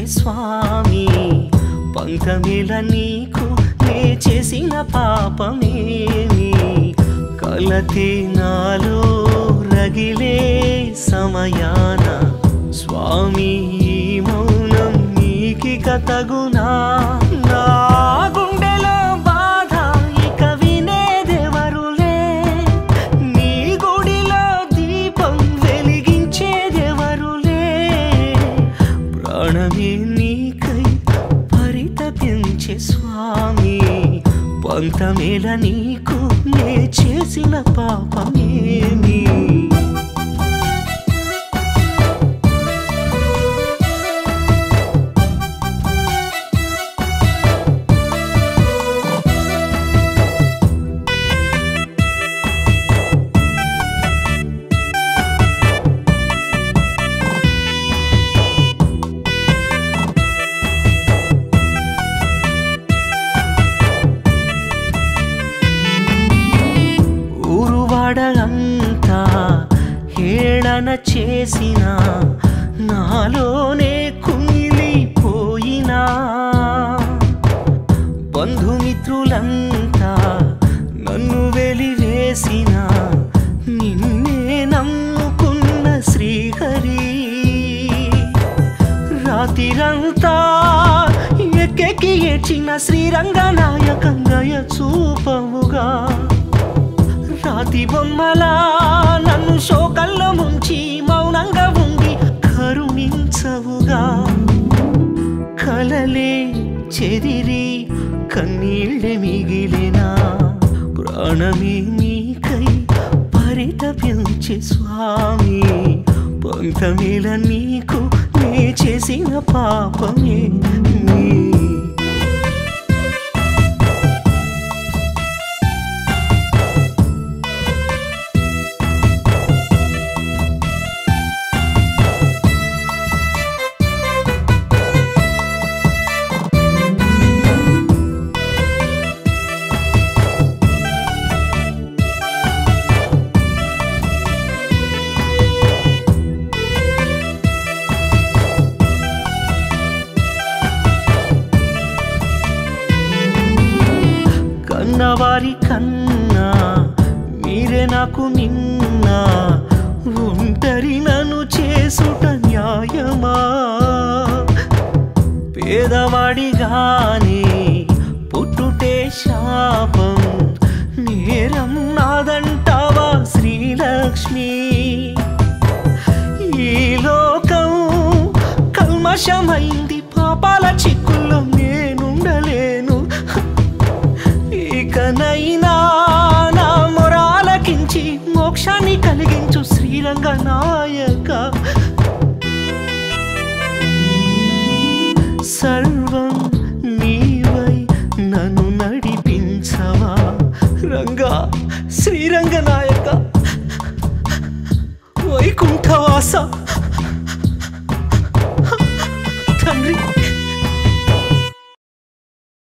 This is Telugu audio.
స్వామి పంకమేల నీకు నే చేసిన పాపమేమి కలతి నాలో రగిలే సమయాన స్వామి ఈ మౌనం నీకిక తగునా నా గుండెలో బాధ ఇక వినేదెవరులే నీ గుడిలో దీపం వెలిగించేదెవరులే ప్రాణమే నీకై పరితపించే స్వామి పంతమేల నీకు నే చేసిన పాపమేమి ఊరువాడ అంతా హేళన చేసిన నాలోనే కుమిలిపోయినా బంధుమిత్రులంతా నన్ను వెలివేసిన నిన్నే నమ్ముకున్న శ్రీహరి రాతిరంతా ఎక్కెక్కి ఏడ్చిన శ్రీరంగనాయకంగయ చూపముగా రాతి బొమ్మలా నన్ను శోకల్లో ముంచి మౌనంగా ఉండి కరుణించవుగా కలలే చెదిరి కన్నీళ్ళే మిగిలిన ప్రాణమే నీకై పరితపించే స్వామి పంతమేల నీకు నే చేసిన పాపమే నీ కన్నవారి కన్నా మీరే నాకు నిన్న ఒంటరి నన్ను చేసుట న్యాయమా పేదవాడిగానే పుట్టుటే శాపం నేరం నాదంటావా శ్రీలక్ష్మి ఈ లోకం కల్మషమైంది పాపాల చిక్కుల్లో నేనుండలేను ఇకనైనా నా మొరాలకించి మోక్షాన్ని కలిగించు శ్రీరంగ నాయక సర్వం నీవై నన్ను నడిపించవా రంగా శ్రీరంగ నాయక వైకుంఠవాస